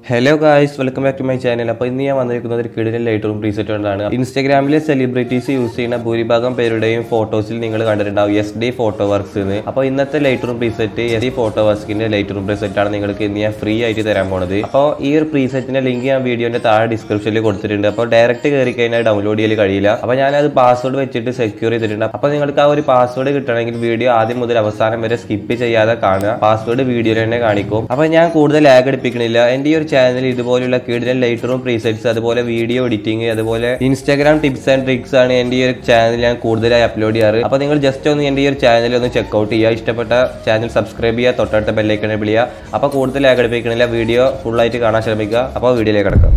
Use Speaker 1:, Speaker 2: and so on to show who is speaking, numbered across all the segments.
Speaker 1: hello guys welcome back to my channel അപ്പോൾ ഇന്ന് ഞാൻ വന്നിരിക്കുന്നത് ഒരു കിടിലൻ ലൈറ്റ് റൂം പ്രീസെറ്റ് കൊണ്ടാണ് ഇൻസ്റ്റാഗ്രാമിലെ സെലിബ്രിറ്റീസ് യൂസ് ചെയ്യുന്ന ഭൂരിഭാഗം പേരുടെയും ഫോട്ടോസിൽ നിങ്ങൾ കണ്ടിട്ടുണ്ടാവും എസ് ഡി ഫോട്ടോ വർക്ക്സ് എന്ന് അപ്പോൾ ഇന്നത്തെ light room preset S D photo വർക്സിന്റെ ലൈറ്റ് റൂം പ്രീസെറ്റ് ആണ് നിങ്ങൾക്ക് ഇന്ന് ഞാൻ ഫ്രീ ആയിട്ട് തരാൻ പോണത് അപ്പോൾ ഈ ഒരു പ്രീസെറ്റിന്റെ ലിങ്ക് ഞാൻ വീഡിയോന്റെ താഴെ ഡിസ്ക്രിപ്ഷനിൽ കൊടുത്തിട്ടുണ്ട് അപ്പോൾ ഡയറക്റ്റ് കയറി കഴിഞ്ഞാൽ ഡൗൺലോഡ് ചെയ്യൽ കഴിയില്ല അപ്പോൾ ഞാനത് പാസ്വേഡ് വെച്ചിട്ട് സെക്യൂർ ചെയ്തിട്ടുണ്ട് അപ്പോൾ നിങ്ങൾക്ക് ആ ഒരു പാസ്വേഡ് കിട്ടണമെങ്കിൽ വീഡിയോ ആദ്യം മുതൽ അവസാനം വരെ സ്കിപ്പ് ചെയ്യാതെ കാണുക പാസ്വേഡ് വീഡിയോയിൽ തന്നെ കാണിക്കും അപ്പോൾ ഞാൻ കൂടുതൽ ലാഗ് അടിപ്പിക്കണില്ല എൻ്റെ ഈ ഒരു ചാനൽ ഇതുപോലുള്ള കിടിലൻ ലൈറ്റ് റൂം പ്രീസെറ്റ്സ് അതുപോലെ വീഡിയോ എഡിറ്റിംഗ് അതുപോലെ ഇൻസ്റ്റാഗ്രാം ടിപ്സ് ആൻഡ് ട്രിക്സ് ആണ് എൻ്റെ ഈ ഒരു ചാനൽ ഞാൻ കൂടുതലായി അപ്ലോഡ് ചെയ്യാറ് അപ്പോൾ നിങ്ങൾ ജസ്റ്റ് ഒന്ന് എൻ്റെ ഈ ഒരു ചാനൽ ഒന്ന് ചെക്ക് ഔട്ട് ചെയ്യുക ഇഷ്ടപ്പെട്ട ചാനൽ സബ്സ്ക്രൈബ് ചെയ്യുക തൊട്ടടുത്ത ബെല്ലൈക്കണെ വിളിക്കുക അപ്പോൾ കൂടുതൽ ലാഗ് അടിപ്പിക്കണില്ല വീഡിയോ ഫുള്ളായിട്ട് കാണാൻ ശ്രമിക്കുക അപ്പോൾ വീഡിയോയിലേക്ക് കിടക്കാം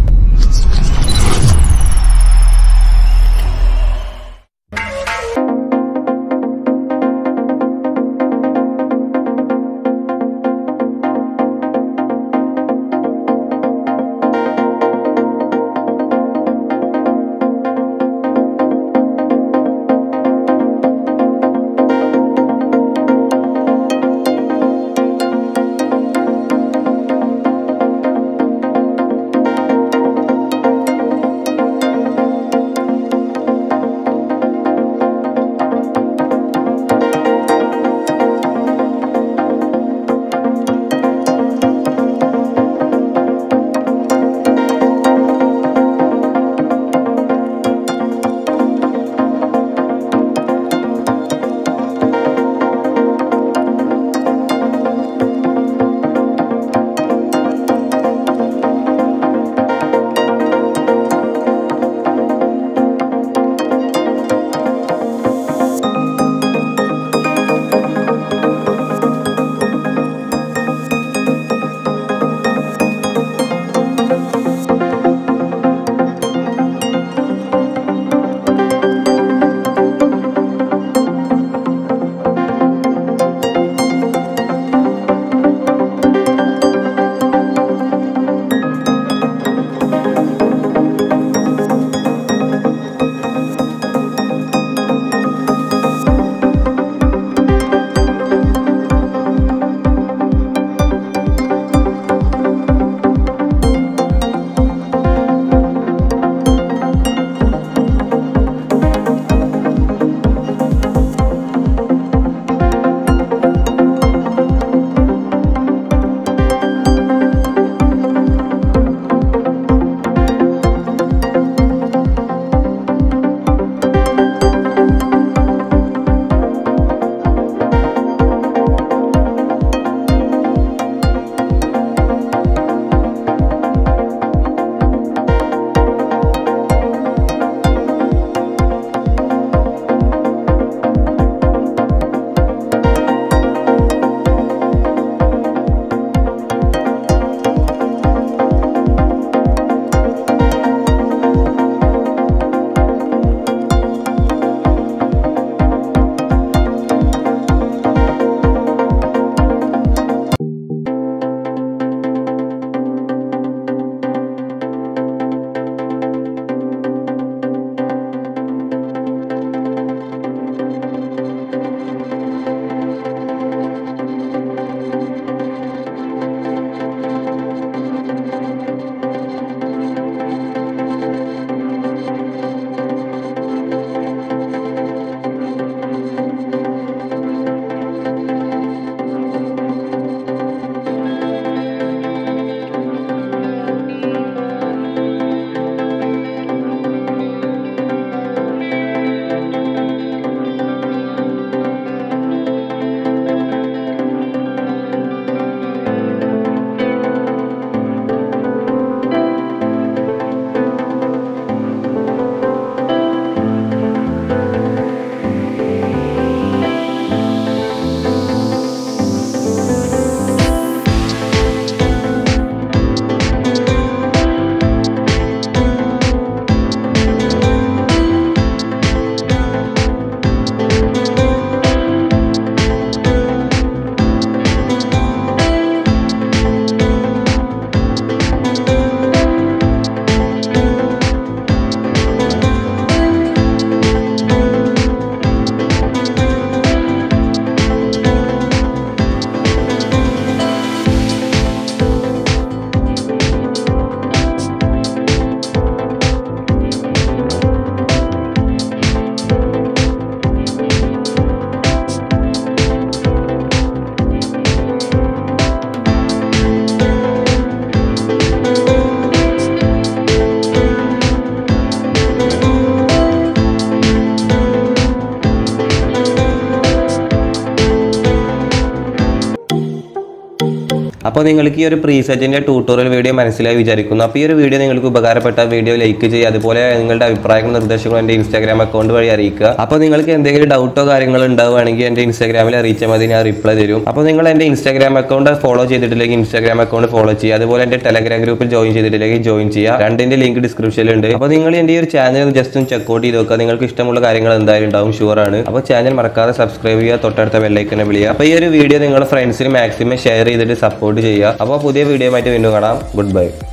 Speaker 1: അപ്പോൾ നിങ്ങൾക്ക് ഈ ഒരു പ്രീസെറ്റിന്റെ ട്യൂട്ടോറിയൽ വീഡിയോ മനസ്സിലായി വിചാരിക്കുന്നു അപ്പോൾ ഈ ഒരു വീഡിയോ നിങ്ങൾക്ക് ഉപകാരപ്പെട്ട വീഡിയോ ലൈക്ക് ചെയ്യുക അതുപോലെ നിങ്ങളുടെ അഭിപ്രായങ്ങളും നിർദ്ദേശങ്ങളും എൻ്റെ ഇൻസ്റ്റാഗ്രാം അക്കൗണ്ട് വഴി അറിയിക്കുക അപ്പോൾ നിങ്ങൾക്ക് എന്തെങ്കിലും ഡൗട്ടോ കാര്യങ്ങളോ ഉണ്ടാവുകയാണെങ്കിൽ എൻ്റെ ഇൻസ്റ്റാഗ്രാമിൽ അറിയിച്ചാൽ മതി ഞാൻ റിപ്ലൈ തരും അപ്പോൾ നിങ്ങൾ എൻ്റെ ഇൻസ്റ്റാഗ്രാം അക്കൗണ്ട് ഫോളോ ചെയ്തിട്ടില്ലെങ്കിൽ ഇൻസ്റ്റാഗ്രാം അക്കൗണ്ട് ഫോളോ ചെയ്യുക അതുപോലെ എൻ്റെ ടെലഗ്രാം ഗ്രൂപ്പിൽ ജോയിൻ ചെയ്തിട്ടില്ലെങ്കിൽ ജോയിൻ ചെയ്യുക രണ്ടിൻ്റെ ലിങ്ക് ഡിസ്ക്രിപ്ഷനിലുണ്ട് അപ്പോൾ നിങ്ങൾ എൻ്റെ ഈ ഒരു ചാനൽ ജസ്റ്റ് ഒന്ന് ചെക്കൗട്ട് ചെയ്ത് നോക്കുക നിങ്ങൾക്ക് ഇഷ്ടമുള്ള കാര്യങ്ങൾ എന്തായാലും ഉണ്ടാവും ഷുവർ ആണ് അപ്പോൾ ചാനൽ മറക്കാതെ സബ്സ്ക്രൈബ് ചെയ്യുക തൊട്ടടുത്ത ബെല്ലൈക്കനെ വിളിക്കുക അപ്പോൾ ഈ ഒരു വീഡിയോ നിങ്ങളുടെ ഫ്രണ്ട്സിന് മാക്സിമം ഷെയർ ചെയ്തിട്ട് സപ്പോർട്ട് ചെയ്യുക അപ്പോൾ പുതിയ വീഡിയോ ആയിട്ട് വീണ്ടും കാണാം ഗുഡ് ബൈ